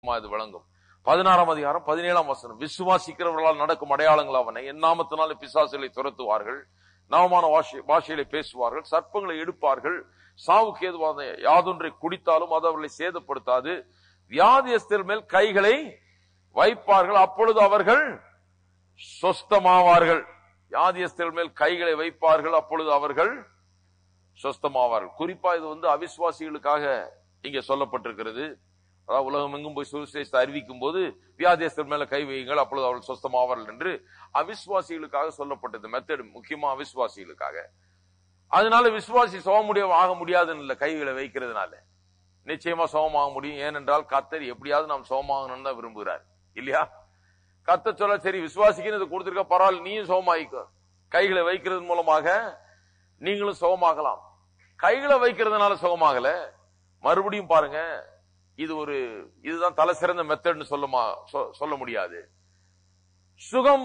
இது விளங்கும் பதினாறாம் அதிகாரம் பதினேழாம் வசனம் விசுவாசிக்கிறவர்களால் நடக்கும் அடையாளங்கள் அவனை என் நாமத்தினாலே பிசாசுகளை துரத்துவார்கள் நவமான பாஷை- பாஷையிலே பேசுவார்கள் சர்ப்பங்களை எடுப்பார்கள் சாவுக்கு ஏதுவான யாதொன்றை குடித்தாலும் அது அவர்களை சேதப்படுத்தாது வியாதியஸ்தர் மேல் கைகளை வைப்பார்கள் அப்பொழுது அவர்கள் சொஸ்தமாவார்கள் வியாதியஸ்தர் மேல் கைகளை வைப்பார்கள் அப்பொழுது அவர்கள் சொஸ்தமாவார்கள் குறிப்பா இது வந்து அவிசுவாசிகளுக்காக இங்க சொல்லப்பட்டிருக்கிறது அதாவது உலகம் எங்கும் போய் சுவிசேஷத்தை அறிவிக்கும் போது வியாதியஸ்தர் மேல கை வையுங்கள் அப்பொழுது அவர்கள் சொஸ்தமாவார்கள் என்று அவிசுவாசிகளுக்காக சொல்லப்பட்டது மெத்தட் முக்கியமா அவிசுவாசிகளுக்காக அதனால விசுவாசி சுகம் முடிய ஆக முடியாதுன்னு இல்ல கைகளை வைக்கிறதுனால நிச்சயமா சுகமாக முடியும் ஏனென்றால் கத்தர் எப்படியாவது நாம் சுகமாகணும்னு தான் விரும்புகிறார் இல்லையா கத்த சொல்ல சரி விசுவாசிக்கு இது கொடுத்திருக்க பரவாயில்ல நீயும் சுகமாயிக்கோ கைகளை வைக்கிறது மூலமாக நீங்களும் சுகமாகலாம் கைகளை வைக்கிறதுனால சுகமாகல மறுபடியும் பாருங்க இது ஒரு இதுதான் தலை சிறந்த மெத்தட்னு சொல்லுமா சொ- சொல்ல முடியாது சுகம்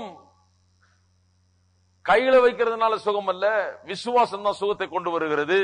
கைகளை வைக்கிறதுனால சுகம் அல்ல விசுவாசம் தான் சுகத்தை கொண்டு வருகிறது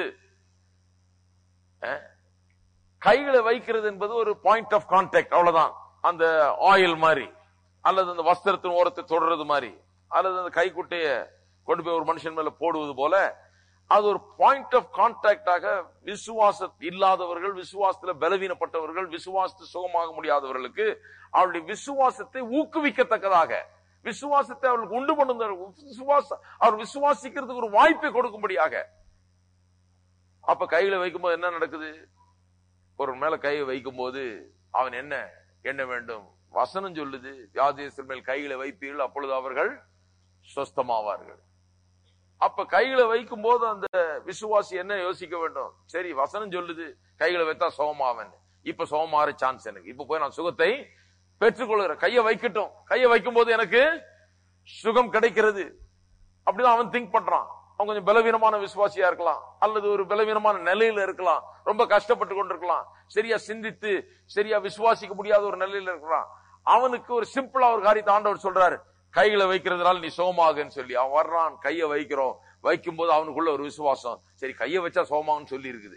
அஹ்? கைகளை வைக்கிறது என்பது ஒரு பாயிண்ட் ஆஃப் கான்டாக்ட் அவ்வளவுதான் அந்த ஆயில் மாதிரி அல்லது அந்த வஸ்திரத்தின் ஓரத்தை தொடர்றது மாதிரி அல்லது அந்த கைக்குட்டைய கொண்டு போய் ஒரு மனுஷன் மேல போடுவது போல அது ஒரு பாயிண்ட் ஆஃப் கான்டாக்டாக விசுவாச இல்லாதவர்கள் விசுவாசத்துல பலவீனப்பட்டவர்கள் விசுவாசத்து சுகமாக முடியாதவர்களுக்கு அவருடைய விசுவாசத்தை ஊக்குவிக்கத்தக்கதாக விசுவாசத்தை அவர்களுக்கு உண்டு பண்ணும் விசுவாச அவர் விசுவாசிக்கிறதுக்கு ஒரு வாய்ப்பை கொடுக்கும்படியாக அப்ப கையில வைக்கும்போது என்ன நடக்குது ஒரு மேல கையை வைக்கும்போது அவன் என்ன என்ன வேண்டும் வசனம் சொல்லுது வியாதியஸ்தர் மேல் கைகளை வைப்பீர்கள் அப்பொழுது அவர்கள் சொஸ்தமாவார்கள் அப்ப கைகளை வைக்கும் போது அந்த விசுவாசி என்ன யோசிக்க வேண்டும் சரி வசனம் சொல்லுது கைகளை வைத்தா சுகமாவன் இப்ப சுகமாற சான்ஸ் எனக்கு இப்ப போய் நான் சுகத்தை பெற்றுக்கொள்கிறேன் கையை வைக்கட்டும் கையை வைக்கும் போது எனக்கு சுகம் கிடைக்கிறது அப்படிதான் அவன் திங்க் பண்றான் அவன் கொஞ்சம் பலவீனமான விசுவாசியா இருக்கலாம் அல்லது ஒரு பலவீனமான நிலையில இருக்கலாம் ரொம்ப கஷ்டப்பட்டு கொண்டிருக்கலாம் சரியா சிந்தித்து சரியா விசுவாசிக்க முடியாத ஒரு நிலையில இருக்கலாம் அவனுக்கு ஒரு சிம்பிளா ஒரு காரியத்தை ஆண்டவர் சொல்றாரு கைகளை வைக்கிறதுனால நீ சோமாகுன்னு சொல்லி அவன் வர்றான் கையை வைக்கிறோம் வைக்கும் போது அவனுக்குள்ள ஒரு விசுவாசம் சரி கையை வச்சா சோமாகுன்னு சொல்லி இருக்குது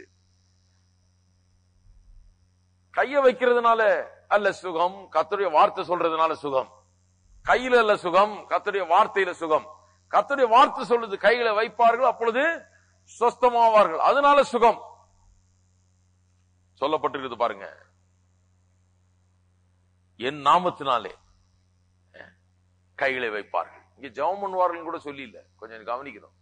கையை வைக்கிறதுனால அல்ல சுகம் கர்த்தருடைய வார்த்தை சொல்றதுனால சுகம் கையில அல்ல சுகம் கர்த்தருடைய வார்த்தையில சுகம் கர்த்தருடைய வார்த்தை சொல்லுது கைகளை வைப்பார்கள் அப்பொழுது சொஸ்தமாவார்கள் அதனால சுகம் சொல்லப்பட்டிருக்குது பாருங்க என் நாமத்தினாலே அஹ், கைகளை வைப்பார்கள் இங்க ஜெபம் பண்ணுவார்கள் கூட சொல்லி இல்ல கொஞ்சம் கவனிக்கணும்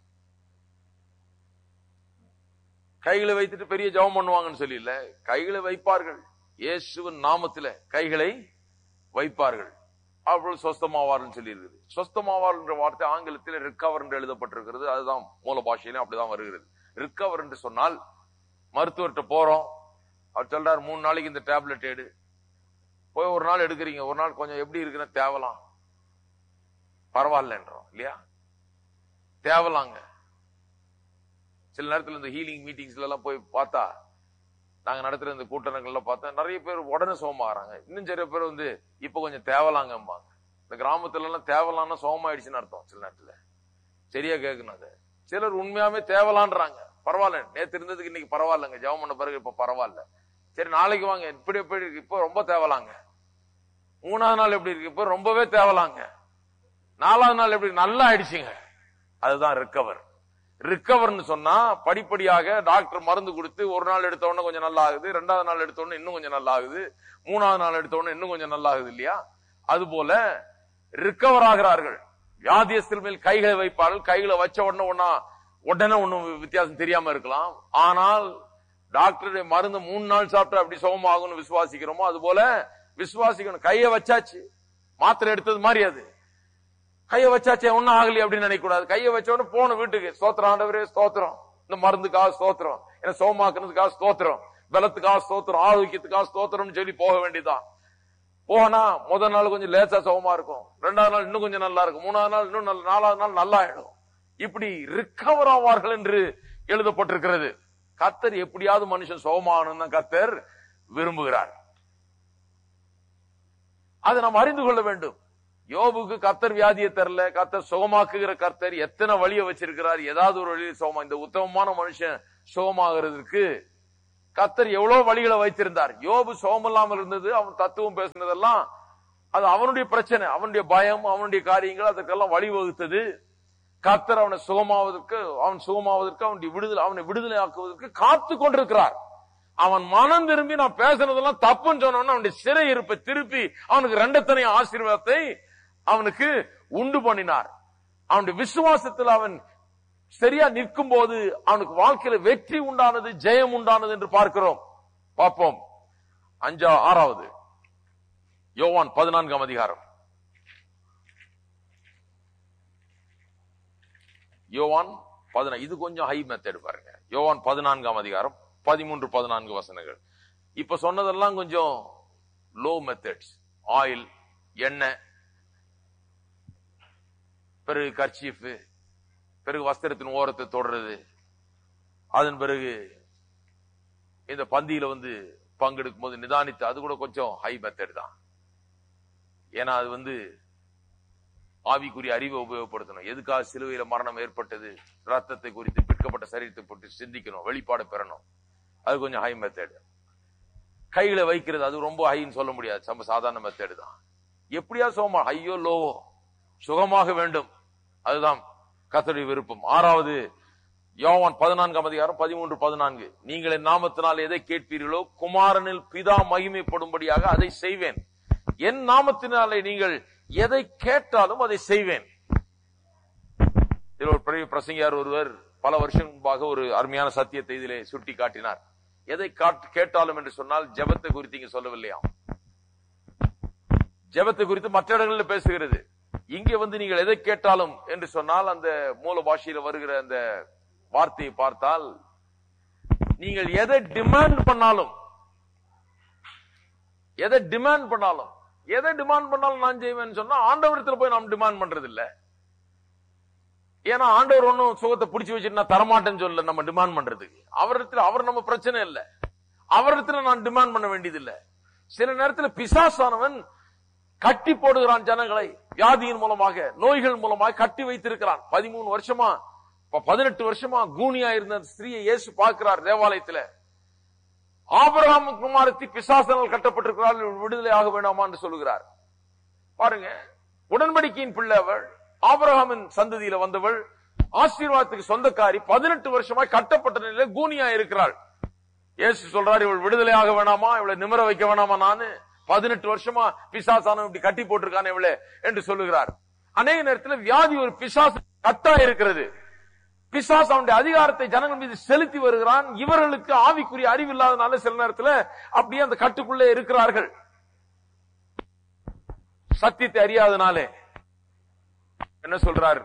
கைகளை வைத்துட்டு பெரிய ஜெபம் பண்ணுவாங்கன்னு சொல்லி இல்ல கைகளை வைப்பார்கள் இயேசுவின் நாமத்தில கைகளை வைப்பார்கள் அப்பொழுது சொஸ்தமாவார்கள் சொல்லி இருக்குது சொஸ்தமாவார் என்ற வார்த்தை ஆங்கிலத்தில் ரிக்கவர் என்று எழுதப்பட்டிருக்கிறது அதுதான் மூல பாஷையிலும் அப்படிதான் வருகிறது ரிக்கவர் என்று சொன்னால் மருத்துவர்கிட்ட போறோம் அவர் சொல்றாரு மூணு நாளைக்கு இந்த டேப்லெட் எடு போய் ஒரு நாள் எடுக்கிறீங்க ஒரு நாள் கொஞ்சம் எப்படி இருக்குன்னு தேவலாம் பரவாயில்லன்றோம் இல்லையா தேவலாங்க சில நேரத்துல இந்த ஹீலிங் மீட்டிங்ஸ்ல எல்லாம் போய் பார்த்தா நாங்க நடத்துற இந்த கூட்டங்கள்ல பார்த்தா நிறைய பேர் உடனே சோமாகறாங்க இன்னும் சில பேர் வந்து இப்ப கொஞ்சம் தேவலாங்கம்பாங்க இந்த கிராமத்துல எல்லாம் தேவலான்னா சோமாயிடுச்சுன்னு அர்த்தம் சில நேரத்துல சரியா கேட்கணும் அது சிலர் உண்மையாவே தேவலான்றாங்க பரவாயில்ல நேத்து இருந்ததுக்கு இன்னைக்கு பரவாயில்லங்க ஜெபம் பண்ண பிறகு இப்ப பரவாயில்ல சரி நாளைக்கு வாங்க இப்படி எப்படி இருக்கு இப்போ ரொம்ப தேவலாங்க மூணாவது நாள் எப்படி இருக்கு இப்போ ரொம்பவே தேவலாங்க நாலாவது நாள் எப்படி இருக்கு? நல்லா ஆயிடுச்சுங்க அதுதான் ரிக்கவர் ரிக்கவர்னு சொன்னா படிப்படியாக டாக்டர் மருந்து கொடுத்து ஒரு நாள் எடுத்த உடனே கொஞ்சம் நல்லா ஆகுது ரெண்டாவது நாள் எடுத்த உடனே இன்னும் கொஞ்சம் நல்லா ஆகுது மூணாவது நாள் எடுத்த உடனே இன்னும் கொஞ்சம் நல்லா ஆகுது இல்லையா அது போல ரிக்கவர் ஆகிறார்கள் வியாதியஸ்தில் மேல் கைகளை வைப்பார்கள் கைகளை வச்ச உடனே ஒன்னா உடனே ஒண்ணும் வித்தியாசம் தெரியாம இருக்கலாம் ஆனால் டாக்டருடைய மருந்து மூணு நாள் சாப்பிட்டா அப்படி சுகமாகும்னு விசுவாசிக்கிறோமோ அது போல விசுவாசிக்கணும் கையை வச்சாச்சு மாத்திரை எடுத்தது மாதிரி அது கையை வச்சாச்சே ஒன்னும் ஆகலையே அப்படின்னு நினைக்க கூடாது கையை வச்ச உடனே போன வீட்டுக்கு ஸ்தோத்திரம் ஆண்டவரே ஸ்தோத்திரம் இந்த மருந்துக்காக ஸ்தோத்திரம் என்ன சோமாக்குறதுக்காக ஸ்தோத்திரம் பலத்துக்காக ஸ்தோத்திரம் ஆரோக்கியத்துக்காக ஸ்தோத்திரம்னு சொல்லி போக வேண்டியதுதான் போனா முதல் நாள் கொஞ்சம் லேசா சுகமா இருக்கும் ரெண்டாவது நாள் இன்னும் கொஞ்சம் நல்லா இருக்கும் மூணாவது நாள் இன்னும் நல்ல- நாலாவது நாள் நல்லா ஆயிடும் இப்படி ரிக்கவர் ஆவார்கள் என்று எழுதப்பட்டிருக்கிறது கத்தர் எப்படியாவது மனுஷன் சுகமாகணும் தான் கத்தர் விரும்புகிறார் அதை நாம் அறிந்து கொள்ள வேண்டும் யோபுக்கு கத்தர் வியாதியை தரல கத்தர் சுகமாக்குகிற கர்த்தர் எத்தனை வழியை வச்சிருக்கிறார் ஏதாவது ஒரு வழியில் சுகமா இந்த உத்தமமான மனுஷன் சுகமாகிறதுக்கு கத்தர் எவ்வளவு வழிகளை வைத்திருந்தார் யோபு சோமில்லாமல் இருந்தது அவன் தத்துவம் பேசினதெல்லாம் அது அவனுடைய பிரச்சனை அவனுடைய பயம் அவனுடைய காரியங்கள் அதுக்கெல்லாம் வழிவகுத்தது கத்தர் அவனை சுகமாவதற்கு அவன் சுகமாவதற்கு அவனுடைய விடுதலை அவனை விடுதலை ஆக்குவதற்கு காத்து கொண்டிருக்கிறார் அவன் மனம் திரும்பி நான் பேசுனதெல்லாம் தப்புன்னு சொன்னவன அவனுடைய சிறை இருப்பை திருப்பி அவனுக்கு ரெண்டத்தனை ஆசீர்வாதத்தை அவனுக்கு உண்டு பண்ணினார் அவனுடைய விசுவாசத்தில் அவன் சரியா நிற்கும் போது அவனுக்கு வாழ்க்கையில வெற்றி உண்டானது ஜெயம் உண்டானது என்று பார்க்கிறோம் பார்ப்போம் அஞ்சா ஆறாவது யோவான் பதினான்காம் அதிகாரம் யோவான் பதினா இது கொஞ்சம் ஹை மெத்தட் பாருங்க யோவான் பதினான்காம் அதிகாரம் பதிமூன்று பதினான்கு வசனங்கள் இப்ப சொன்னதெல்லாம் கொஞ்சம் லோ மெத்தட்ஸ் ஆயில் எண்ணெய் பிறகு கர்ச்சீஃப் பிறகு வஸ்திரத்தின் ஓரத்தை தொடர்றது அதன் பிறகு இந்த பந்தியில வந்து பங்கெடுக்கும் போது நிதானித்து அது கூட கொஞ்சம் ஹை மெத்தட் தான் ஏன்னா அது வந்து ஆவிக்குரிய அறிவை உபயோகப்படுத்தணும் எதுக்காக சிலுவையில மரணம் ஏற்பட்டது ரத்தத்தை குறித்து பிற்கப்பட்ட சரீரத்தை பற்றி சிந்திக்கணும் வெளிப்பாடு பெறணும் அது கொஞ்சம் ஹை மெத்தட் கைகளை வைக்கிறது அது ரொம்ப ஹைன்னு சொல்ல முடியாது நம்ம சாதாரண மெத்தட் தான் எப்படியா சோமா ஐயோ லோவோ சுகமாக வேண்டும் அதுதான் கத்தருடைய விருப்பம் ஆறாவது யோவான் பதினான்காம் அதிகாரம் பதிமூன்று பதினான்கு நீங்கள் என் நாமத்தினால் எதை கேட்பீர்களோ குமாரனில் பிதா மகிமைப்படும்படியாக அதை செய்வேன் என் நாமத்தினாலே நீங்கள் எதை கேட்டாலும் அதை செய்வேன் இதில் ஒரு பெரிய பிரசங்கியார் ஒருவர் பல வருஷம் முன்பாக ஒரு அருமையான சத்தியத்தை இதிலே சுட்டி காட்டினார் எதை காட்- கேட்டாலும் என்று சொன்னால் ஜெபத்தை குறித்து இங்க சொல்லவில்லையாம் ஜெபத்தை குறித்து மற்ற இடங்களில் பேசுகிறது இங்கே வந்து நீங்கள் எதை கேட்டாலும் என்று சொன்னால் அந்த மூல பாஷையில வருகிற அந்த வார்த்தையை பார்த்தால் நீங்கள் எதை டிமாண்ட் பண்ணாலும் எதை டிமாண்ட் பண்ணாலும் எதை டிமாண்ட் பண்ணாலும் நான் செய்வேன்னு சொன்னா ஆண்டவரத்துல போய் நாம் டிமாண்ட் பண்றது இல்ல ஏன்னா ஆண்டவர் ஒன்னும் சுகத்தை பிடிச்சு வச்சுட்டு நான் தரமாட்டேன்னு சொல்லல நம்ம டிமாண்ட் பண்றதுக்கு அவரிடத்துல அவர் நம்ம பிரச்சனை இல்ல அவரிடத்துல நான் டிமாண்ட் பண்ண வேண்டியது இல்ல சில நேரத்துல பிசாசானவன் கட்டி போடுகிறான் ஜனங்களை வியாதியின் மூலமாக நோய்கள் மூலமாக கட்டி வைத்திருக்கிறான் பதிமூணு வருஷமா ப- பதினெட்டு வருஷமா கூனியா இருந்த அந்த ஸ்திரீயை இயேசு பார்க்கிறார் தேவாலயத்துல ஆபிரகாம் குமாரத்தி பிசாசனால் கட்டப்பட்டிருக்கிறாள் இவள் விடுதலை ஆக வேண்டாமா என்று சொல்லுகிறார் பாருங்க உடன்படிக்கையின் பிள்ளை அவள் ஆபிரகாமின் சந்ததியில வந்தவள் ஆசீர்வாதத்துக்கு சொந்தக்காரி பதினெட்டு வருஷமாய் கட்டப்பட்ட நிலையில கூனியா இருக்கிறாள் இயேசு சொல்றாரு இவள் விடுதலை ஆக வேணாமா இவளை நிமிர வைக்க வேணாமா நானு பதினெட்டு வருஷமா பிசாசானம் இப்படி கட்டி போட்டிருக்கானே இவளே என்று சொல்லுகிறார் அநேக நேரத்தில் வியாதி ஒரு பிசாசு கட்டா இருக்கிறது பிசாசு அவனுடைய அதிகாரத்தை ஜனங்கள் மீது செலுத்தி வருகிறான் இவர்களுக்கு ஆவிக்குரிய அறிவு இல்லாதனால சில நேரத்துல அப்படியே அந்த கட்டுக்குள்ளே இருக்கிறார்கள் சத்தியத்தை அறியாதனாலே என்ன சொல்றார்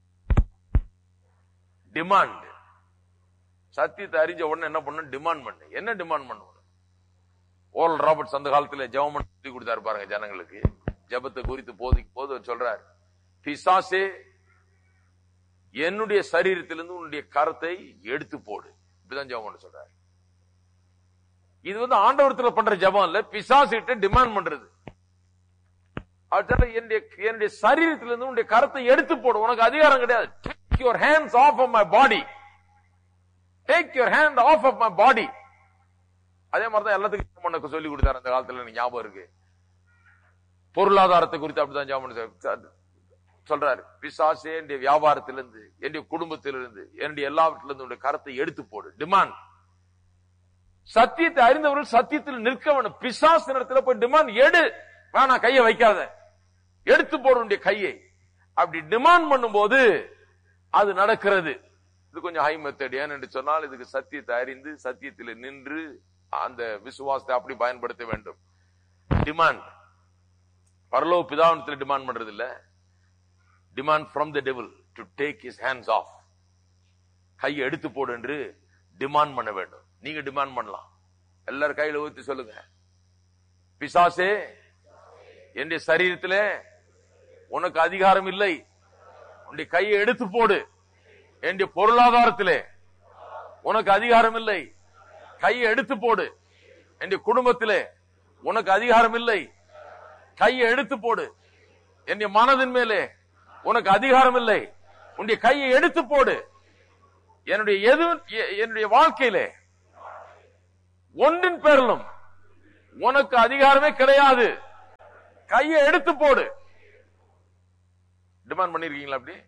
டிமாண்ட் சத்தியத்தை அறிஞ்ச உடனே என்ன பண்ணு டிமாண்ட் பண்ணு என்ன டிமாண்ட் பண்ணுவோம் ஓரல் ராபர்ட்ஸ் அந்த காலத்துல ஜெபம் பண்ண சொல்லி கொடுத்தாரு பாருங்க ஜனங்களுக்கு ஜெபத்தை குறித்து போதிக்கும் போது அவர் சொல்றார் பிசாசே என்னுடைய சரீரத்திலிருந்து உன்னுடைய கரத்தை எடுத்து போடு இப்படிதான் ஜெபம் பண்ண சொல்றாரு இது வந்து ஆண்டவரத்துல பண்ற ஜெபம் இல்ல பிசாசிட்ட டிமாண்ட் பண்றது அவர் சொல்றாரு, என்னுடைய என்னுடைய சரீரத்திலிருந்து உன்னுடைய கரத்தை எடுத்து போடு உனக்கு அதிகாரம் கிடையாது take your hands off off my body take your hand off off my body அதே மாதிரி தான் எல்லாத்துக்கும் உனக்கு சொல்லி கொடுத்தாரு அந்த காலத்துல எனக்கு ஞாபகம் இருக்கு பொருளாதாரத்தை குறித்து அப்படிதான் ஜெபம் பண்ண சொல்~ சொல்றாரு பிசாசே என்னுடைய வியாபாரத்திலிருந்து என்னுடைய குடும்பத்திலிருந்து என்னுடைய எல்லாவற்றிலிருந்து உன்னுடைய கரத்தை எடுத்து போடு டிமாண்ட் சத்தியத்தை அறிந்தவர்கள் சத்தியத்தில் நிற்க வேணும் பிசாசு நேரத்துல போய் டிமாண்ட் எடு வேணாம் கையை வைக்காத எடுத்து போடு உன்னுடைய கையை அப்படி டிமாண்ட் பண்ணும்போது அது நடக்கிறது இது கொஞ்சம் ஹை மெத்தட் ஏன் என்று சொன்னால் இதுக்கு சத்தியத்தை அறிந்து சத்தியத்தில் நின்று அந்த விசுவாசத்தை அப்படி பயன்படுத்த வேண்டும் டிமாண்ட் பரலோக பிதாவனத்தில் டிமாண்ட் பண்றது இல்ல demand from the devil to take his hands off கையை எடுத்து போடு என்று டிமாண்ட் பண்ண வேண்டும் நீங்க டிமாண்ட் பண்ணலாம் எல்லாரும் கையில ஊத்தி சொல்லுங்க பிசாசே என்னுடைய சரீரத்திலே உனக்கு அதிகாரம் இல்லை உன்னுடைய கையை எடுத்து போடு என்னுடைய பொருளாதாரத்திலே உனக்கு அதிகாரம் இல்லை கையை எடுத்து போடு என்னுடைய குடும்பத்திலே உனக்கு அதிகாரம் இல்லை கையை எடுத்து போடு என்னுடைய மனதின் மேலே உனக்கு அதிகாரம் இல்லை உன்னுடைய கையை எடுத்து போடு என்னுடைய எது எ- என்னுடைய வாழ்க்கையிலே ஒன்றின் பேரிலும் உனக்கு அதிகாரமே கிடையாது கையை எடுத்து போடு டிமாண்ட் பண்ணிருக்கீங்களா அப்படி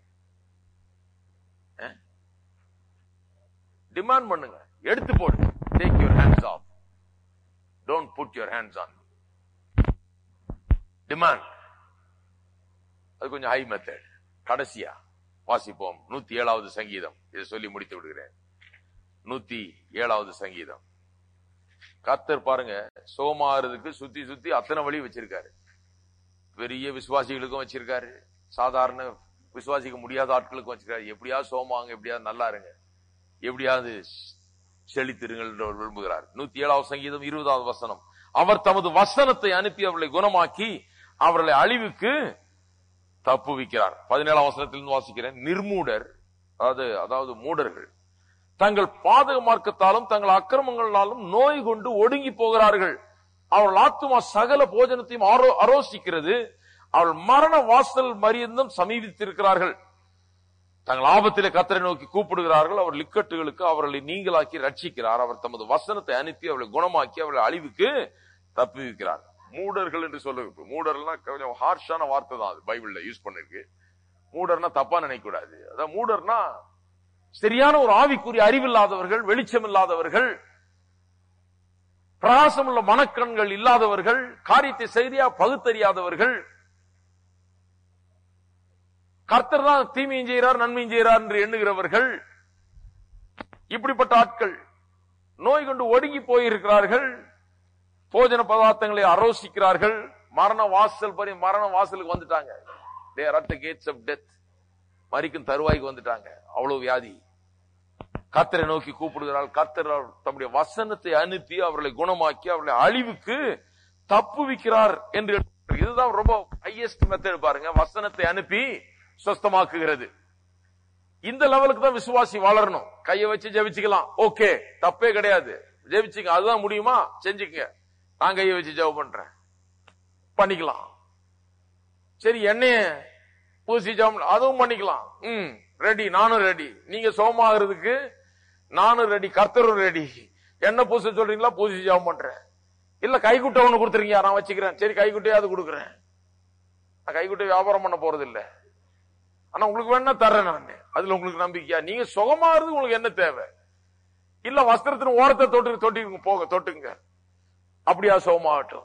டிமாண்ட் பண்ணுங்க எடுத்து போடு take your hands off don't put your hands on demand அது கொஞ்சம் ஹை மெத்தட் கடைசியா வாசிப்போம் நூத்தி ஏழாவது சங்கீதம் இதை சொல்லி முடித்து விடுகிறேன் நூத்தி ஏழாவது சங்கீதம் கத்தர் பாருங்க சோமாறதுக்கு சுத்தி சுத்தி அத்தனை வழி வச்சிருக்காரு பெரிய விசுவாசிகளுக்கும் வச்சிருக்காரு சாதாரண விசுவாசிக்க முடியாத ஆட்களுக்கும் வச்சிருக்காரு எப்படியாவது சோமாங்க எப்படியாவது நல்லா இருங்க எப்படியாவது செழித்திருங்கள் என்று அவர் விரும்புகிறார் நூத்தி ஏழாவது சங்கீதம் இருபதாவது வசனம் அவர் தமது வசனத்தை அனுப்பி அவர்களை குணமாக்கி அவர்களை அழிவுக்கு தப்புவிக்கிறார் பதினேழாம் வசனத்திலிருந்து வாசிக்கிறேன் நிர்மூடர் அதாவது அதாவது மூடர்கள் தங்கள் பாதக மார்க்கத்தாலும் தங்கள் அக்கிரமங்களாலும் நோய் கொண்டு ஒடுங்கி போகிறார்கள் அவர்கள் ஆத்துமா சகல போஜனத்தையும் ஆரோ அரோசிக்கிறது அவள் மரண வாசல் மரியந்தம் சமீபித்திருக்கிறார்கள் தங்கள் ஆபத்திலே கத்தரை நோக்கி கூப்பிடுகிறார்கள் அவர் லிக்கட்டுகளுக்கு அவர்களை நீங்களாக்கி ரட்சிக்கிறார் அவர் தமது வசனத்தை அனுப்பி அவர்களை குணமாக்கி அவர்களை அழிவுக்கு தப்புவிக்கிறார் மூடர்கள் என்று சொல்லுங்க மூடர்னா கொஞ்சம் ஹார்ஷான வார்த்தை தான் அது பைபிள்ல யூஸ் பண்ணிருக்கு மூடர்னா தப்பா நினைக்க கூடாது அதான் மூடர்னா சரியான ஒரு ஆவிக்குரிய அறிவில்லாதவர்கள் வெளிச்சம் இல்லாதவர்கள் பிரகாசம் உள்ள மனக்கண்கள் இல்லாதவர்கள் காரியத்தை சரியா பகுத்தறியாதவர்கள் கர்த்தர் தான் தீமையும் செய்கிறார் நன்மையும் செய்கிறார் என்று எண்ணுகிறவர்கள் இப்படிப்பட்ட ஆட்கள் நோய் கொண்டு ஒடுங்கி போயிருக்கிறார்கள் போஜன பதார்த்தங்களை அரோசிக்கிறார்கள் மரண வாசல் பரி மரண வாசலுக்கு வந்துட்டாங்க there at the gates of death மறிக்கும் தருவாய்க்கு வந்துட்டாங்க அவ்வளவு வியாதி கர்த்தரை நோக்கி கூப்பிடுகிறாள் கர்த்தர் தம்முடைய வசனத்தை அனுப்பி அவர்களை குணமாக்கி அவர்களை அழிவுக்கு தப்புவிக்கிறார் என்று இதுதான் ரொம்ப ஹையஸ்ட் மெத்தட் பாருங்க வசனத்தை அனுப்பி சொஸ்தமாக்குகிறது இந்த லெவலுக்கு தான் விசுவாசி வளரணும் கையை வச்சு ஜெபிச்சுக்கலாம் ஓகே தப்பே கிடையாது ஜெபிச்சுங்க அதுதான் முடியுமா செஞ்சுங்க நான் கையை வச்சு ஜெபம் பண்றேன் பண்ணிக்கலாம் சரி என்னைய பூசி ஜெபம் அதுவும் பண்ணிக்கலாம் ம் ரெடி நானும் ரெடி நீங்க சோமாகிறதுக்கு நானும் ரெடி கர்த்தரும் ரெடி என்ன பூச சொல்றீங்களா பூசி ஜெபம் பண்றேன் இல்ல கைக்குட்டை ஒண்ணு கொடுத்துருக்கீங்க நான் வச்சுக்கிறேன் சரி கைக்குட்டையாவது கொடுக்குறேன் நான் கைக்குட்டை வியாபாரம் பண்ண போறது இல்ல ஆனா உங்களுக்கு வேணா தர்றேன் நான் அதுல உங்களுக்கு நம்பிக்கையா நீங்க சுகமாகிறது உங்களுக்கு என்ன தேவை இல்ல வஸ்திரத்தின் ஓரத்தை தொட்டு தொட்டி போக தொட்டுங்க அப்படியா சுகமாகட்டும்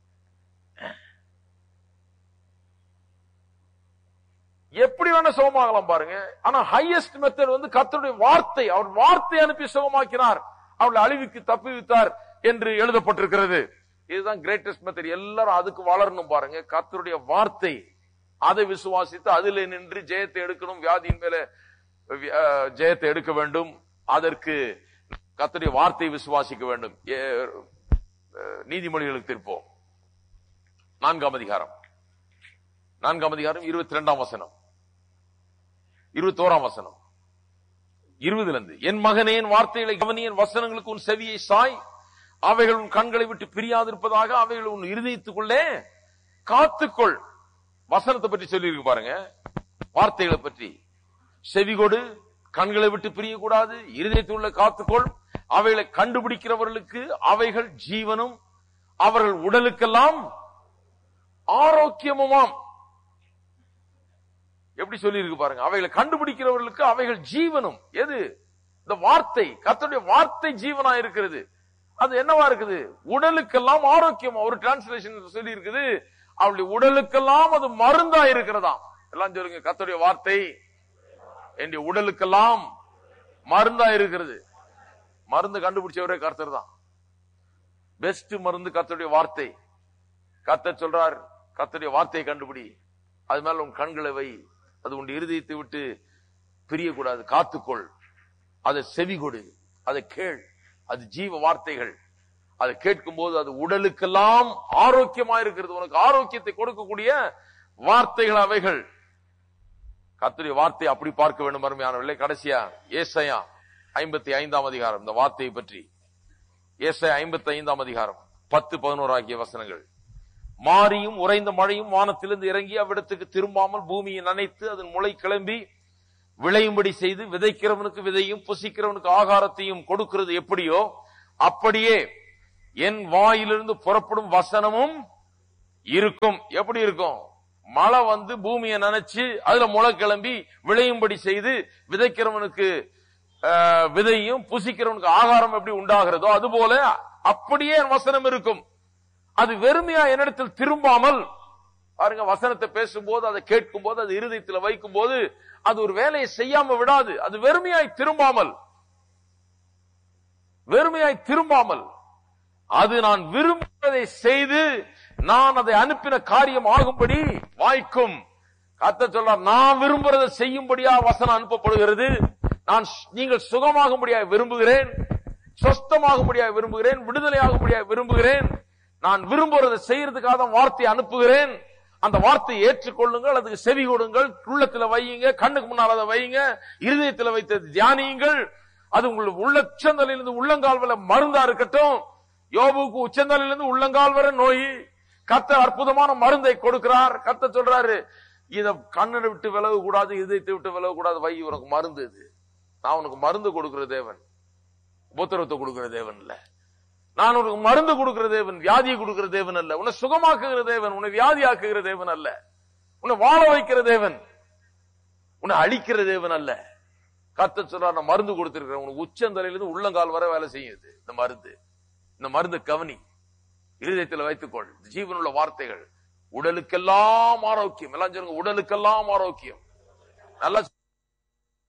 எப்படி வேணா சுகமாகலாம் பாருங்க ஆனா ஹையஸ்ட் மெத்தட் வந்து கர்த்தருடைய வார்த்தை அவர் வார்த்தை அனுப்பி சுகமாக்கினார் அவளை அழிவுக்கு தப்புவித்தார் என்று எழுதப்பட்டிருக்கிறது இதுதான் கிரேட்டஸ்ட் மெத்தட் எல்லாரும் அதுக்கு வளரணும் பாருங்க கர்த்தருடைய வார்த்தை அதை விசுவாசித்து அதில் நின்று ஜெயத்தை எடுக்கணும் வியாதியின் மேல அஹ், ஜெயத்தை எடுக்க வேண்டும் அதற்கு கர்த்தருடைய வார்த்தையை விசுவாசிக்க வேண்டும் ஏ- அஹ், நீதிமொழிகளுக்கு திருப்போம் நான்காம் அதிகாரம் நான்காம் அதிகாரம் இருபத்தி ரெண்டாம் வசனம் இருபத்தோராம் வசனம் இருபதுல இருந்து என் மகனே என் வார்த்தைகளை கவனி என் வசனங்களுக்கு உன் செவியை சாய் அவைகள் உன் கண்களை விட்டு பிரியாதிருப்பதாக அவைகள் உன் இருதயத்துக்குள்ளே காத்துக்கொள் வசனத்தை பற்றி சொல்லியிருக்கு பாருங்க வார்த்தைகளை பற்றி செவிகொடு கண்களை விட்டு பிரியக்கூடாது இருதயத்துள்ள காத்துக்கொள் அவைகளை கண்டுபிடிக்கிறவர்களுக்கு அவைகள் ஜீவனும் அவர்கள் உடலுக்கெல்லாம் ஆரோக்கியமுமாம் எப்படி சொல்லி இருக்கு பாருங்க அவைகளை கண்டுபிடிக்கிறவர்களுக்கு அவைகள் ஜீவனும் எது இந்த வார்த்தை கர்த்தருடைய வார்த்தை ஜீவனா இருக்கிறது அது என்னவா இருக்குது உடலுக்கெல்லாம் ஆரோக்கியம் ஒரு டிரான்ஸ்லேஷன் சொல்லி இருக்குது அவளுடைய உடலுக்கெல்லாம் அது மருந்தா இருக்கிறதாம் எல்லாம் சொல்லுங்க கர்த்தருடைய வார்த்தை என்னுடைய உடலுக்கெல்லாம் மருந்தா இருக்கிறது மருந்து கண்டுபிடிச்சவரே கர்த்தர் தான் பெஸ்ட் மருந்து கர்த்தருடைய வார்த்தை கர்த்தர் சொல்றார் கர்த்தருடைய வார்த்தையை கண்டுபிடி அது மேல உன் கண்களை வை அது உன் இருதயத்தை விட்டு பிரியக்கூடாது காத்துக்கொள் அதை செவி கொடு அதை கேள் அது ஜீவ வார்த்தைகள் அதை கேட்கும் போது அது உடலுக்கெல்லாம் ஆரோக்கியமா இருக்கிறது உனக்கு ஆரோக்கியத்தை கொடுக்கக்கூடிய வார்த்தைகள் அவைகள் கர்த்தருடைய வார்த்தை அப்படி பார்க்க வேண்டும் அருமையானவர்களே கடைசியா ஏசையா ஐம்பத்தி ஐந்தாம் அதிகாரம் இந்த வார்த்தையை பற்றி ஏசையா ஐம்பத்தி ஐந்தாம் அதிகாரம் பத்து பதினோரு ஆகிய வசனங்கள் மாரியும் உறைந்த மழையும் வானத்திலிருந்து இறங்கி அவ்விடத்துக்கு திரும்பாமல் பூமியை நனைத்து அதன் முளை கிளம்பி விளையும்படி செய்து விதைக்கிறவனுக்கு விதையும் புசிக்கிறவனுக்கு ஆகாரத்தையும் கொடுக்கிறது எப்படியோ அப்படியே என் வாயிலிருந்து புறப்படும் வசனமும் இருக்கும் எப்படி இருக்கும் மழை வந்து பூமியை நனைச்சு அதுல முளை கிளம்பி விளையும்படி செய்து விதைக்கிறவனுக்கு ஆஹ், விதையும் புசிக்கிறவனுக்கு ஆகாரம் எப்படி உண்டாகிறதோ அதுபோல அப்படியே என் வசனம் இருக்கும் அது வெறுமையா என்னிடத்தில் திரும்பாமல் பாருங்க வசனத்தை பேசும்போது அதை கேட்கும் போது அது இருதயத்தில் வைக்கும் போது அது ஒரு வேலையை செய்யாம விடாது அது வெறுமையாய் திரும்பாமல் வெறுமையாய் திரும்பாமல் அது நான் விரும்புவதை செய்து நான் அதை அனுப்பின காரியம் ஆகும்படி வாய்க்கும் கத்த சொல்றார் நான் விரும்புறதை செய்யும்படியா வசனம் அனுப்பப்படுகிறது நான் ஸ்- நீங்கள் சுகமாகும்படியா விரும்புகிறேன் சொஸ்தமாகும்படியா விரும்புகிறேன் விடுதலையாகும்படியா விரும்புகிறேன் நான் விரும்புறதை செய்யறதுக்காக தான் வார்த்தையை அனுப்புகிறேன் அந்த வார்த்தையை ஏற்றுக்கொள்ளுங்கள் அதுக்கு செவி கொடுங்கள் உள்ளத்துல வையுங்க கண்ணுக்கு முன்னால் அதை வையுங்க இருதயத்துல வைத்து தியானியுங்கள் அது உங்கள் உள்ளச்சந்தலிலிருந்து உள்ளங்கால் வரை மருந்தா இருக்கட்டும் யோபுக்கு உச்சந்தலிலிருந்து உள்ளங்கால் வரை நோய் கத்த அற்புதமான மருந்தை கொடுக்கிறார் கத்த சொல்றாரு இத கண்ணனை விட்டு விலக கூடாது இதயத்தை விட்டு விலக கூடாது வை உனக்கு மருந்து இது நான் உனக்கு மருந்து கொடுக்கிற தேவன் உபத்திரவத்தை கொடுக்கிற தேவன் இல்ல நான் உனக்கு மருந்து கொடுக்கிற தேவன் வியாதியை கொடுக்கிற தேவன் அல்ல உன்னை சுகமாக்குகிற தேவன் உன்னை வியாதியாக்குகிற தேவன் அல்ல உன்னை வாழ வைக்கிற தேவன் உன்னை அழிக்கிற தேவன் அல்ல கத்த சொல்றார் நான் மருந்து கொடுத்திருக்கிறேன் உனக்கு உச்சந்தலையிலிருந்து உள்ளங்கால் வரை வேலை செய்யுது இந்த மருந்து இந்த மருந்து கவனி இருதயத்தில் வைத்துக்கொள் ஜீவனுள்ள வார்த்தைகள் உடலுக்கெல்லாம் ஆரோக்கியம் எல்லாம் சொல்லுங்க உடலுக்கெல்லாம் ஆரோக்கியம் நல்லா